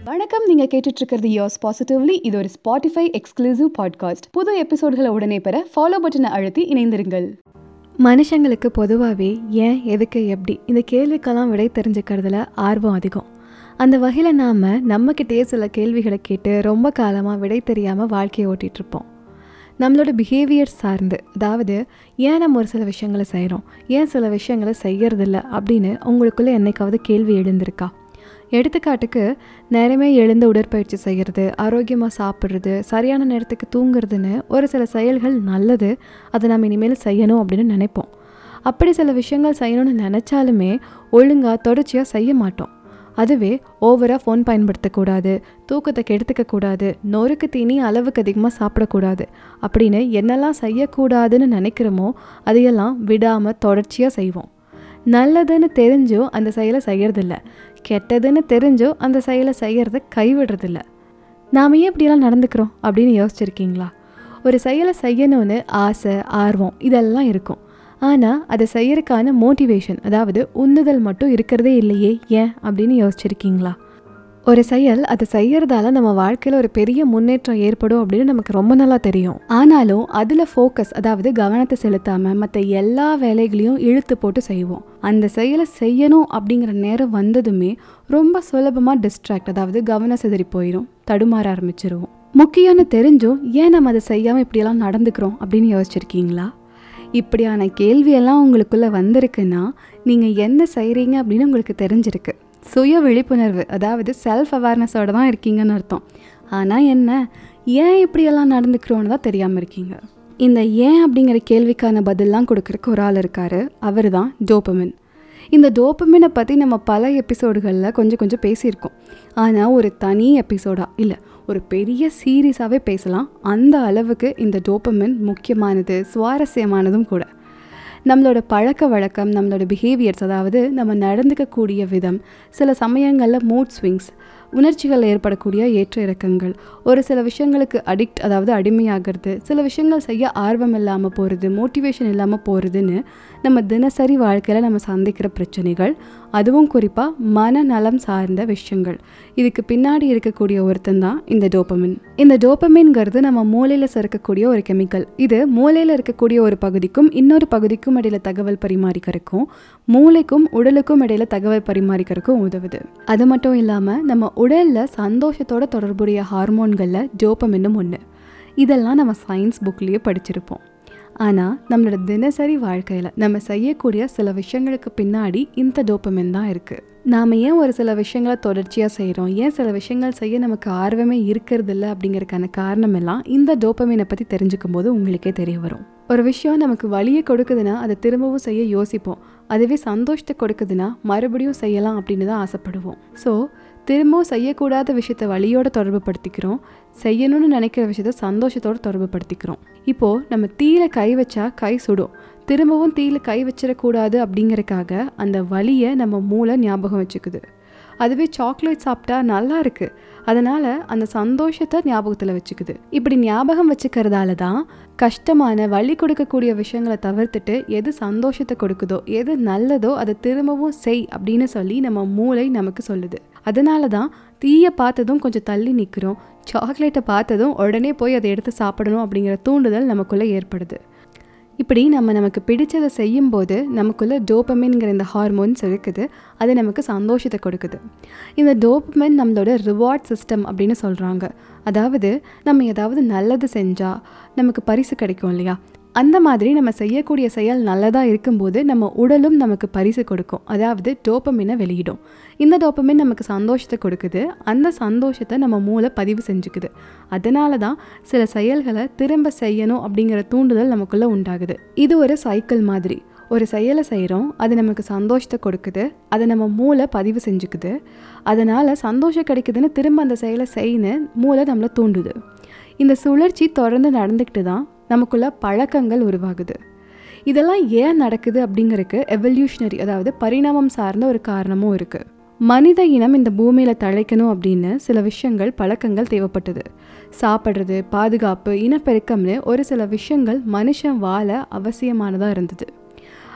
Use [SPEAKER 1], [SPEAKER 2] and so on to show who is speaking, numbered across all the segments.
[SPEAKER 1] வணக்கம் நீங்க கேட்டுட்டு இருக்கிறது யோஸ் பாசிட்டிவ்லி இது ஒரு ஸ்பாட்டிஃபை எக்ஸ்க்ளூசிவ் பாட்காஸ்ட் புது எபிசோட்களை உடனே பெற ஃபாலோ பட்டனை அழுத்தி இணைந்திருங்கள்
[SPEAKER 2] மனுஷங்களுக்கு பொதுவாகவே ஏன் எதுக்கு எப்படி இந்த கேள்விக்கெல்லாம் விடை தெரிஞ்சுக்கிறதுல ஆர்வம் அதிகம் அந்த வகையில் நாம் நம்மக்கிட்டேயே சில கேள்விகளை கேட்டு ரொம்ப காலமாக விடை தெரியாமல் வாழ்க்கையை ஓட்டிகிட்ருப்போம் நம்மளோட பிஹேவியர் சார்ந்து அதாவது ஏன் நம்ம ஒரு சில விஷயங்களை செய்கிறோம் ஏன் சில விஷயங்களை செய்யறதில்ல அப்படின்னு உங்களுக்குள்ளே என்னைக்காவது கேள்வி எழுந்திருக்கா எடுத்துக்காட்டுக்கு நேரமே எழுந்து உடற்பயிற்சி செய்கிறது ஆரோக்கியமாக சாப்பிட்றது சரியான நேரத்துக்கு தூங்குறதுன்னு ஒரு சில செயல்கள் நல்லது அதை நம்ம இனிமேல் செய்யணும் அப்படின்னு நினைப்போம் அப்படி சில விஷயங்கள் செய்யணும்னு நினச்சாலுமே ஒழுங்காக தொடர்ச்சியாக செய்ய மாட்டோம் அதுவே ஓவராக ஃபோன் பயன்படுத்தக்கூடாது தூக்கத்தை கெடுத்துக்கக்கூடாது நொறுக்கு தீனி அளவுக்கு அதிகமாக சாப்பிடக்கூடாது அப்படின்னு என்னெல்லாம் செய்யக்கூடாதுன்னு நினைக்கிறோமோ அதையெல்லாம் விடாமல் தொடர்ச்சியாக செய்வோம் நல்லதுன்னு தெரிஞ்சும் அந்த செயலை செய்யறதில்ல கெட்டதுன்னு தெரிஞ்சும் அந்த செயலை செய்யறத கைவிடுறதில்ல நாம் ஏன் இப்படியெல்லாம் நடந்துக்கிறோம் அப்படின்னு யோசிச்சிருக்கீங்களா ஒரு செயலை செய்யணும்னு ஆசை ஆர்வம் இதெல்லாம் இருக்கும் ஆனால் அதை செய்யறதுக்கான மோட்டிவேஷன் அதாவது உந்துதல் மட்டும் இருக்கிறதே இல்லையே ஏன் அப்படின்னு யோசிச்சிருக்கீங்களா ஒரு செயல் அதை செய்யறதால நம்ம வாழ்க்கையில் ஒரு பெரிய முன்னேற்றம் ஏற்படும் அப்படின்னு நமக்கு ரொம்ப நல்லா தெரியும் ஆனாலும் அதில் ஃபோக்கஸ் அதாவது கவனத்தை செலுத்தாமல் மற்ற எல்லா வேலைகளையும் இழுத்து போட்டு செய்வோம் அந்த செயலை செய்யணும் அப்படிங்கிற நேரம் வந்ததுமே ரொம்ப சுலபமாக டிஸ்ட்ராக்ட் அதாவது கவனம் சிதறி போயிடும் தடுமாற ஆரம்பிச்சிருவோம் முக்கியம்னு தெரிஞ்சும் ஏன் நம்ம அதை செய்யாமல் இப்படியெல்லாம் நடந்துக்கிறோம் அப்படின்னு யோசிச்சிருக்கீங்களா இப்படியான கேள்வியெல்லாம் உங்களுக்குள்ளே வந்திருக்குன்னா நீங்கள் என்ன செய்கிறீங்க அப்படின்னு உங்களுக்கு தெரிஞ்சிருக்கு சுய விழிப்புணர்வு அதாவது செல்ஃப் அவேர்னஸோட தான் இருக்கீங்கன்னு அர்த்தம் ஆனால் என்ன ஏன் இப்படியெல்லாம் நடந்துக்கிறோன்னு தான் தெரியாமல் இருக்கீங்க இந்த ஏன் அப்படிங்கிற கேள்விக்கான பதிலெலாம் கொடுக்குறக்கு ஒரு ஆள் இருக்கார் அவர் தான் டோப்பமின் இந்த டோப்பமினை பற்றி நம்ம பல எபிசோடுகளில் கொஞ்சம் கொஞ்சம் பேசியிருக்கோம் ஆனால் ஒரு தனி எபிசோடாக இல்லை ஒரு பெரிய சீரீஸாகவே பேசலாம் அந்த அளவுக்கு இந்த டோப்பமின் முக்கியமானது சுவாரஸ்யமானதும் கூட நம்மளோட பழக்க வழக்கம் நம்மளோட பிஹேவியர்ஸ் அதாவது நம்ம நடந்துக்கக்கூடிய விதம் சில சமயங்களில் மூட் ஸ்விங்ஸ் உணர்ச்சிகள் ஏற்படக்கூடிய ஏற்ற இறக்கங்கள் ஒரு சில விஷயங்களுக்கு அடிக்ட் அதாவது அடிமையாகிறது சில விஷயங்கள் செய்ய ஆர்வம் இல்லாமல் போகிறது மோட்டிவேஷன் இல்லாமல் போகிறதுன்னு நம்ம தினசரி வாழ்க்கையில் நம்ம சந்திக்கிற பிரச்சனைகள் அதுவும் குறிப்பாக மனநலம் சார்ந்த விஷயங்கள் இதுக்கு பின்னாடி இருக்கக்கூடிய ஒருத்தன் தான் இந்த டோப்பமின் இந்த டோப்பமின்ங்கிறது நம்ம மூளையில் சுரக்கக்கூடிய ஒரு கெமிக்கல் இது மூளையில் இருக்கக்கூடிய ஒரு பகுதிக்கும் இன்னொரு பகுதிக்கும் இடையில தகவல் பரிமாறிக்கிறக்கும் மூளைக்கும் உடலுக்கும் இடையில தகவல் பரிமாறிக்கிறக்கும் உதவுது அது மட்டும் இல்லாமல் நம்ம உடலில் சந்தோஷத்தோட தொடர்புடைய ஹார்மோன்களில் டோப்பமின்னும் ஒன்று இதெல்லாம் நம்ம சயின்ஸ் புக்லேயே படிச்சிருப்போம் ஆனால் நம்மளோட தினசரி வாழ்க்கையில் நம்ம செய்யக்கூடிய சில விஷயங்களுக்கு பின்னாடி இந்த டோப்பமின் தான் இருக்குது நாம் ஏன் ஒரு சில விஷயங்களை தொடர்ச்சியாக செய்கிறோம் ஏன் சில விஷயங்கள் செய்ய நமக்கு ஆர்வமே இருக்கிறதில்ல அப்படிங்கறதுக்கான காரணம் எல்லாம் இந்த டோப்பமீனை பற்றி தெரிஞ்சுக்கும் போது உங்களுக்கே தெரிய வரும் ஒரு விஷயம் நமக்கு வழியை கொடுக்குதுன்னா அதை திரும்பவும் செய்ய யோசிப்போம் அதுவே சந்தோஷத்தை கொடுக்குதுன்னா மறுபடியும் செய்யலாம் அப்படின்னு தான் ஆசைப்படுவோம் ஸோ திரும்பவும் செய்யக்கூடாத விஷயத்த வழியோட தொடர்பு படுத்திக்கிறோம் செய்யணும்னு நினைக்கிற விஷயத்த சந்தோஷத்தோட தொடர்பு படுத்திக்கிறோம் இப்போது நம்ம தீயில கை வச்சா கை சுடும் திரும்பவும் தீயில கை வச்சிடக்கூடாது அப்படிங்கறக்காக அந்த வலியை நம்ம மூளை ஞாபகம் வச்சுக்குது அதுவே சாக்லேட் சாப்பிட்டா நல்லா இருக்கு அதனால அந்த சந்தோஷத்தை ஞாபகத்தில் வச்சுக்குது இப்படி ஞாபகம் வச்சுக்கிறதால தான் கஷ்டமான வழி கொடுக்கக்கூடிய விஷயங்களை தவிர்த்துட்டு எது சந்தோஷத்தை கொடுக்குதோ எது நல்லதோ அதை திரும்பவும் செய் அப்படின்னு சொல்லி நம்ம மூளை நமக்கு சொல்லுது அதனால தான் தீயை பார்த்ததும் கொஞ்சம் தள்ளி நிற்கிறோம் சாக்லேட்டை பார்த்ததும் உடனே போய் அதை எடுத்து சாப்பிடணும் அப்படிங்கிற தூண்டுதல் நமக்குள்ளே ஏற்படுது இப்படி நம்ம நமக்கு பிடிச்சதை செய்யும்போது நமக்குள்ளே டோப்பமின்ங்கிற இந்த ஹார்மோன்ஸ் இருக்குது அது நமக்கு சந்தோஷத்தை கொடுக்குது இந்த டோப்பமின் நம்மளோட ரிவார்ட் சிஸ்டம் அப்படின்னு சொல்கிறாங்க அதாவது நம்ம ஏதாவது நல்லது செஞ்சால் நமக்கு பரிசு கிடைக்கும் இல்லையா அந்த மாதிரி நம்ம செய்யக்கூடிய செயல் நல்லதாக இருக்கும்போது நம்ம உடலும் நமக்கு பரிசு கொடுக்கும் அதாவது டோப்பமினை வெளியிடும் இந்த டோப்பமின் நமக்கு சந்தோஷத்தை கொடுக்குது அந்த சந்தோஷத்தை நம்ம மூளை பதிவு செஞ்சுக்குது அதனால தான் சில செயல்களை திரும்ப செய்யணும் அப்படிங்கிற தூண்டுதல் நமக்குள்ளே உண்டாகுது இது ஒரு சைக்கிள் மாதிரி ஒரு செயலை செய்கிறோம் அது நமக்கு சந்தோஷத்தை கொடுக்குது அதை நம்ம மூளை பதிவு செஞ்சுக்குது அதனால் சந்தோஷம் கிடைக்குதுன்னு திரும்ப அந்த செயலை செய்யணும் மூளை நம்மளை தூண்டுது இந்த சுழற்சி தொடர்ந்து நடந்துக்கிட்டு தான் நமக்குள்ள பழக்கங்கள் உருவாகுது இதெல்லாம் ஏன் நடக்குது அப்படிங்கறதுக்கு எவல்யூஷனரி அதாவது பரிணாமம் சார்ந்த ஒரு காரணமும் இருக்குது மனித இனம் இந்த பூமியில் தழைக்கணும் அப்படின்னு சில விஷயங்கள் பழக்கங்கள் தேவைப்பட்டது சாப்பிட்றது பாதுகாப்பு இனப்பெருக்கம்னு ஒரு சில விஷயங்கள் மனுஷன் வாழ அவசியமானதாக இருந்தது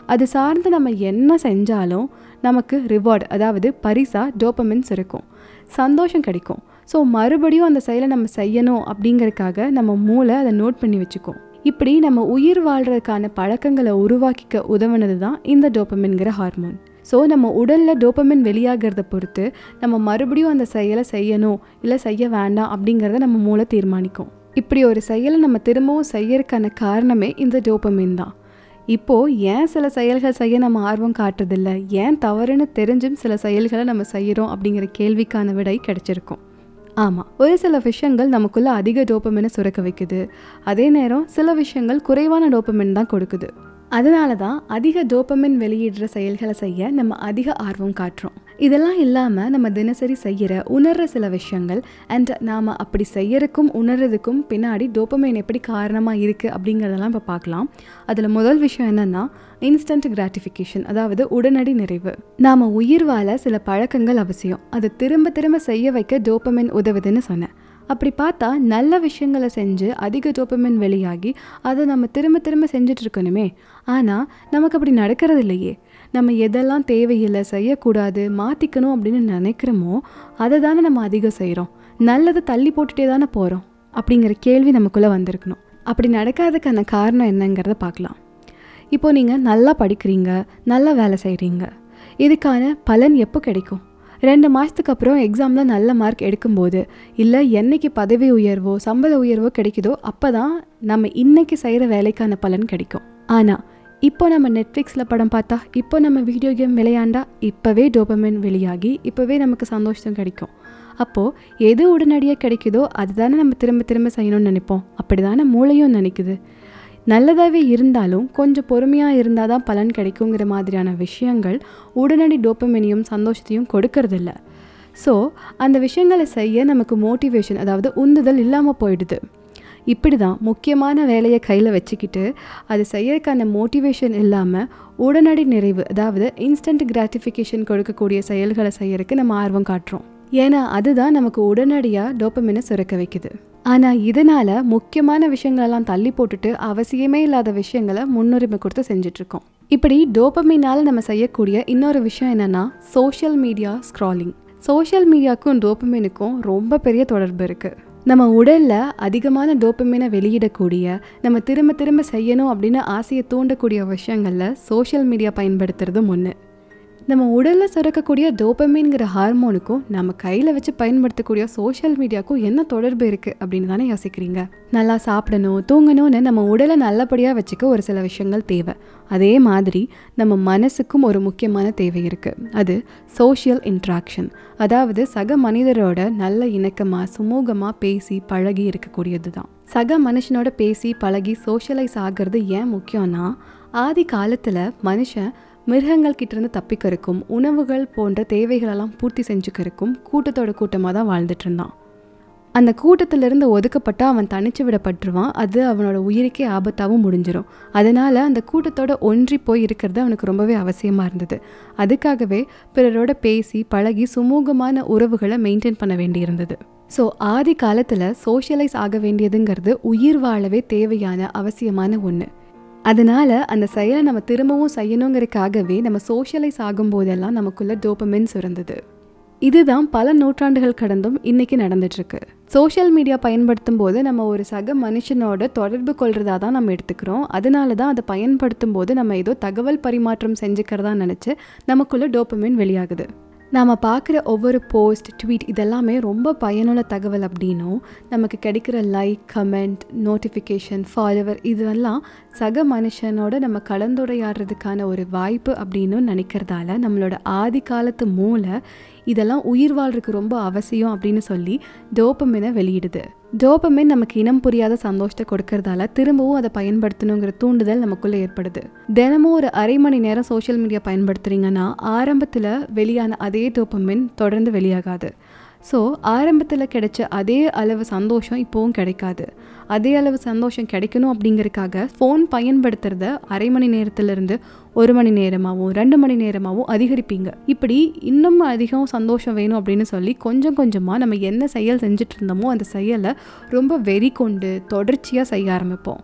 [SPEAKER 2] அது சார்ந்து நம்ம என்ன செஞ்சாலும் நமக்கு ரிவார்டு அதாவது பரிசாக டோப்பமின்ஸ் இருக்கும் சந்தோஷம் கிடைக்கும் ஸோ மறுபடியும் அந்த செயலை நம்ம செய்யணும் அப்படிங்கறதுக்காக நம்ம மூளை அதை நோட் பண்ணி வச்சுக்கும் இப்படி நம்ம உயிர் வாழ்கிறதுக்கான பழக்கங்களை உருவாக்கிக்க உதவுனது தான் இந்த டோப்பமின்கிற ஹார்மோன் ஸோ நம்ம உடலில் டோப்பமின் வெளியாகிறத பொறுத்து நம்ம மறுபடியும் அந்த செயலை செய்யணும் இல்லை செய்ய வேண்டாம் அப்படிங்கிறத நம்ம மூளை தீர்மானிக்கும் இப்படி ஒரு செயலை நம்ம திரும்பவும் செய்யறதுக்கான காரணமே இந்த டோப்பமின் தான் இப்போது ஏன் சில செயல்கள் செய்ய நம்ம ஆர்வம் காட்டுறதில்ல ஏன் தவறுன்னு தெரிஞ்சும் சில செயல்களை நம்ம செய்கிறோம் அப்படிங்கிற கேள்விக்கான விடை கிடைச்சிருக்கும் ஆமாம் ஒரு சில விஷயங்கள் நமக்குள்ள அதிக டோப்பமினை சுரக்க வைக்குது அதே நேரம் சில விஷயங்கள் குறைவான டோப்பமின் தான் கொடுக்குது அதனால தான் அதிக டோப்பமின் வெளியிடுற செயல்களை செய்ய நம்ம அதிக ஆர்வம் காட்டுறோம் இதெல்லாம் இல்லாமல் நம்ம தினசரி செய்கிற உணர்ற சில விஷயங்கள் அண்ட் நாம் அப்படி செய்யறதுக்கும் உணர்றதுக்கும் பின்னாடி டோப்பமைன் எப்படி காரணமாக இருக்குது அப்படிங்கிறதெல்லாம் இப்போ பார்க்கலாம் அதில் முதல் விஷயம் என்னென்னா இன்ஸ்டன்ட் கிராட்டிஃபிகேஷன் அதாவது உடனடி நிறைவு நாம் உயிர் வாழ சில பழக்கங்கள் அவசியம் அதை திரும்ப திரும்ப செய்ய வைக்க டோப்பமின் உதவுதுன்னு சொன்னேன் அப்படி பார்த்தா நல்ல விஷயங்களை செஞ்சு அதிக டோப்பமின் வெளியாகி அதை நம்ம திரும்ப திரும்ப செஞ்சுட்டு இருக்கணுமே ஆனால் நமக்கு அப்படி நடக்கிறது இல்லையே நம்ம எதெல்லாம் தேவையில்லை செய்யக்கூடாது மாற்றிக்கணும் அப்படின்னு நினைக்கிறோமோ அதை தானே நம்ம அதிகம் செய்கிறோம் நல்லதை தள்ளி போட்டுட்டே தானே போகிறோம் அப்படிங்கிற கேள்வி நமக்குள்ளே வந்திருக்கணும் அப்படி நடக்காததுக்கான காரணம் என்னங்கிறத பார்க்கலாம் இப்போ நீங்கள் நல்லா படிக்கிறீங்க நல்லா வேலை செய்கிறீங்க இதுக்கான பலன் எப்போ கிடைக்கும் ரெண்டு மாதத்துக்கு அப்புறம் எக்ஸாமில் நல்ல மார்க் எடுக்கும்போது இல்லை என்னைக்கு பதவி உயர்வோ சம்பள உயர்வோ கிடைக்குதோ அப்போ தான் நம்ம இன்னைக்கு செய்கிற வேலைக்கான பலன் கிடைக்கும் ஆனால் இப்போ நம்ம நெட்ஃப்ளிக்ஸில் படம் பார்த்தா இப்போ நம்ம வீடியோ கேம் விளையாண்டா இப்போவே டோபமின் வெளியாகி இப்போவே நமக்கு சந்தோஷம் கிடைக்கும் அப்போது எது உடனடியாக கிடைக்குதோ அதுதானே நம்ம திரும்ப திரும்ப செய்யணும்னு நினைப்போம் அப்படி தானே மூளையும் நினைக்குது நல்லதாகவே இருந்தாலும் கொஞ்சம் பொறுமையாக இருந்தால் தான் பலன் கிடைக்குங்கிற மாதிரியான விஷயங்கள் உடனடி டோப்பமினியும் சந்தோஷத்தையும் கொடுக்கறதில்ல ஸோ அந்த விஷயங்களை செய்ய நமக்கு மோட்டிவேஷன் அதாவது உந்துதல் இல்லாமல் போயிடுது இப்படி தான் முக்கியமான வேலையை கையில் வச்சுக்கிட்டு அது செய்யறதுக்கான மோட்டிவேஷன் இல்லாமல் உடனடி நிறைவு அதாவது இன்ஸ்டன்ட் கிராட்டிஃபிகேஷன் கொடுக்கக்கூடிய செயல்களை செய்யறதுக்கு நம்ம ஆர்வம் காட்டுறோம் ஏன்னா அதுதான் நமக்கு உடனடியாக டோப்பமினை சுரக்க வைக்குது ஆனால் இதனால் முக்கியமான விஷயங்களெல்லாம் தள்ளி போட்டுட்டு அவசியமே இல்லாத விஷயங்களை முன்னுரிமை கொடுத்து செஞ்சிட்ருக்கோம் இப்படி டோப்பமினால் நம்ம செய்யக்கூடிய இன்னொரு விஷயம் என்னென்னா சோஷியல் மீடியா ஸ்க்ராலிங் சோஷியல் மீடியாவுக்கும் டோப்பமினுக்கும் ரொம்ப பெரிய தொடர்பு இருக்குது நம்ம உடலில் அதிகமான டோப்பமினை வெளியிடக்கூடிய நம்ம திரும்ப திரும்ப செய்யணும் அப்படின்னு ஆசையை தூண்டக்கூடிய விஷயங்களில் சோஷியல் மீடியா பயன்படுத்துறதும் ஒன்று நம்ம உடலில் சுரக்கக்கூடிய டோப்பமின்கிற ஹார்மோனுக்கும் நம்ம கையில் வச்சு பயன்படுத்தக்கூடிய சோஷியல் மீடியாவுக்கும் என்ன தொடர்பு இருக்குது அப்படின்னு தானே யோசிக்கிறீங்க நல்லா சாப்பிடணும் தூங்கணும்னு நம்ம உடலை நல்லபடியாக வச்சுக்க ஒரு சில விஷயங்கள் தேவை அதே மாதிரி நம்ம மனசுக்கும் ஒரு முக்கியமான தேவை இருக்குது அது சோஷியல் இன்ட்ராக்ஷன் அதாவது சக மனிதரோட நல்ல இணக்கமாக சுமூகமாக பேசி பழகி இருக்கக்கூடியது தான் சக மனுஷனோட பேசி பழகி சோஷியலைஸ் ஆகிறது ஏன் முக்கியம்னா ஆதி காலத்தில் மனுஷன் மிருகங்கள் கிட்டேருந்து தப்பிக்கிறதுக்கும் உணவுகள் போன்ற தேவைகளெல்லாம் பூர்த்தி செஞ்சுக்கிறதுக்கும் கூட்டத்தோட கூட்டமாக தான் வாழ்ந்துட்டு இருந்தான் அந்த கூட்டத்திலிருந்து ஒதுக்கப்பட்டு அவன் தனிச்சு விடப்பட்டுருவான் அது அவனோட உயிருக்கே ஆபத்தாகவும் முடிஞ்சிடும் அதனால் அந்த கூட்டத்தோட ஒன்றி போய் இருக்கிறது அவனுக்கு ரொம்பவே அவசியமாக இருந்தது அதுக்காகவே பிறரோட பேசி பழகி சுமூகமான உறவுகளை மெயின்டைன் பண்ண வேண்டியிருந்தது ஸோ ஆதி காலத்தில் சோஷியலைஸ் ஆக வேண்டியதுங்கிறது உயிர் வாழவே தேவையான அவசியமான ஒன்று அதனால அந்த செயலை நம்ம திரும்பவும் செய்யணுங்கிறதுக்காகவே நம்ம சோஷியலைஸ் ஆகும்போதெல்லாம் நமக்குள்ள டோப்பமின் சுரந்தது இதுதான் பல நூற்றாண்டுகள் கடந்தும் இன்னைக்கு நடந்துட்டு இருக்கு சோஷியல் மீடியா பயன்படுத்தும் போது நம்ம ஒரு சக மனுஷனோட தொடர்பு கொள்றதா தான் நம்ம எடுத்துக்கிறோம் அதனால தான் அதை பயன்படுத்தும் போது நம்ம ஏதோ தகவல் பரிமாற்றம் செஞ்சுக்கிறதா நினச்சி நமக்குள்ள டோப்பமின் வெளியாகுது நாம் பார்க்குற ஒவ்வொரு போஸ்ட் ட்வீட் இதெல்லாமே ரொம்ப பயனுள்ள தகவல் அப்படின்னும் நமக்கு கிடைக்கிற லைக் கமெண்ட் நோட்டிஃபிகேஷன் ஃபாலோவர் இதுவெல்லாம் சக மனுஷனோட நம்ம கலந்துரையாடுறதுக்கான ஒரு வாய்ப்பு அப்படின்னு நினைக்கிறதால நம்மளோட ஆதி காலத்து மூளை இதெல்லாம் உயிர் வாழ்றதுக்கு ரொம்ப அவசியம் அப்படின்னு சொல்லி டோப்பமினை வெளியிடுது டோப்பமின் நமக்கு இனம் புரியாத சந்தோஷத்தை கொடுக்கறதால திரும்பவும் அதை பயன்படுத்தணுங்கிற தூண்டுதல் நமக்குள்ளே ஏற்படுது தினமும் ஒரு அரை மணி நேரம் சோஷியல் மீடியா பயன்படுத்துறீங்கன்னா ஆரம்பத்தில் வெளியான அதே டோப்பமின் தொடர்ந்து வெளியாகாது ஸோ ஆரம்பத்தில் கிடைச்ச அதே அளவு சந்தோஷம் இப்போவும் கிடைக்காது அதே அளவு சந்தோஷம் கிடைக்கணும் அப்படிங்கறதுக்காக ஃபோன் பயன்படுத்துறத அரை மணி நேரத்துலேருந்து ஒரு மணி நேரமாகவும் ரெண்டு மணி நேரமாகவும் அதிகரிப்பீங்க இப்படி இன்னும் அதிகம் சந்தோஷம் வேணும் அப்படின்னு சொல்லி கொஞ்சம் கொஞ்சமாக நம்ம என்ன செயல் செஞ்சுட்டு இருந்தோமோ அந்த செயலை ரொம்ப வெறி கொண்டு தொடர்ச்சியாக செய்ய ஆரம்பிப்போம்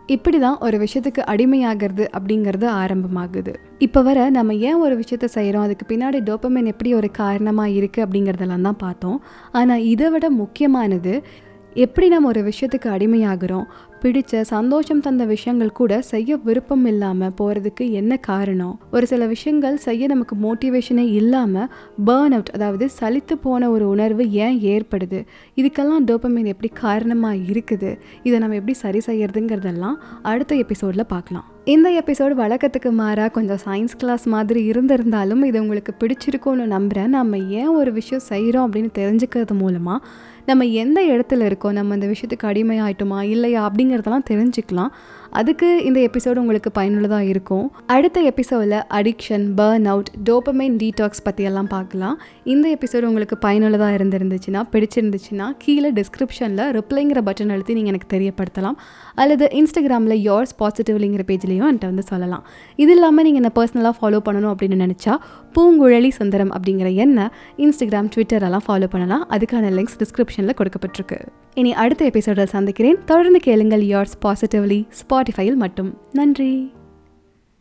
[SPEAKER 2] இப்படி தான் ஒரு விஷயத்துக்கு அடிமையாகிறது அப்படிங்கிறது ஆரம்பமாகுது இப்போ வர நம்ம ஏன் ஒரு விஷயத்த செய்கிறோம் அதுக்கு பின்னாடி டோப்பமைன் எப்படி ஒரு காரணமாக இருக்குது அப்படிங்கிறதெல்லாம் தான் பார்த்தோம் ஆனால் இதை விட முக்கியமானது எப்படி நம்ம ஒரு விஷயத்துக்கு அடிமையாகிறோம் பிடிச்ச சந்தோஷம் தந்த விஷயங்கள் கூட செய்ய விருப்பம் இல்லாமல் போகிறதுக்கு என்ன காரணம் ஒரு சில விஷயங்கள் செய்ய நமக்கு மோட்டிவேஷனே இல்லாமல் பேர்ன் அவுட் அதாவது சலித்து போன ஒரு உணர்வு ஏன் ஏற்படுது இதுக்கெல்லாம் டோப்பமைன் எப்படி காரணமாக இருக்குது இதை நம்ம எப்படி சரி செய்யறதுங்கிறதெல்லாம் அடுத்த எபிசோடில் பார்க்கலாம் இந்த எபிசோடு வழக்கத்துக்கு மாறாக கொஞ்சம் சயின்ஸ் கிளாஸ் மாதிரி இருந்திருந்தாலும் இது உங்களுக்கு பிடிச்சிருக்கும்னு நம்புகிறேன் நம்ம ஏன் ஒரு விஷயம் செய்கிறோம் அப்படின்னு தெரிஞ்சுக்கிறது மூலமாக நம்ம எந்த இடத்துல இருக்கோம் நம்ம அந்த விஷயத்துக்கு அடிமையாயிட்டோமா இல்லையா அப்படிங்கிறதெல்லாம் தெரிஞ்சுக்கலாம் அதுக்கு இந்த எபிசோடு உங்களுக்கு பயனுள்ளதாக இருக்கும் அடுத்த எபிசோடில் addiction burn out dopamine detox பற்றியெல்லாம் பார்க்கலாம் இந்த எபிசோடு உங்களுக்கு பயனுள்ளதாக இருந்திருந்துச்சுன்னா பிடிச்சிருந்துச்சுன்னா கீழே டிஸ்கிரிப்ஷனில் ரிப்ளைங்கிற பட்டன் அழுத்தி நீங்கள் எனக்கு தெரியப்படுத்தலாம் அல்லது இன்ஸ்டாகிராமில் யோர்ஸ் பாசிட்டிவ்லிங்கிற பேஜ்லேயும் என்கிட்ட வந்து சொல்லலாம் இது இல்லாமல் நீங்கள் என்ன பர்சனலாக ஃபாலோ பண்ணணும் அப்படின்னு நினச்சா பூங்குழலி சுந்தரம் அப்படிங்கிற எண்ணை இன்ஸ்டாகிராம் ட்விட்டரெல்லாம் ஃபாலோ பண்ணலாம் அதுக்கான லிங்க்ஸ் டிஸ்கிரிப்ஷனில் கொடுக்கப்பட்டிருக்கு இனி அடுத்த எபிசோடில் சந்திக்கிறேன் தொடர்ந்து கேளுங்கள் யோர்ஸ் பாசிட்டிவ்லி ஸ்பாட்டிஃபையில் மட்டும் நன்றி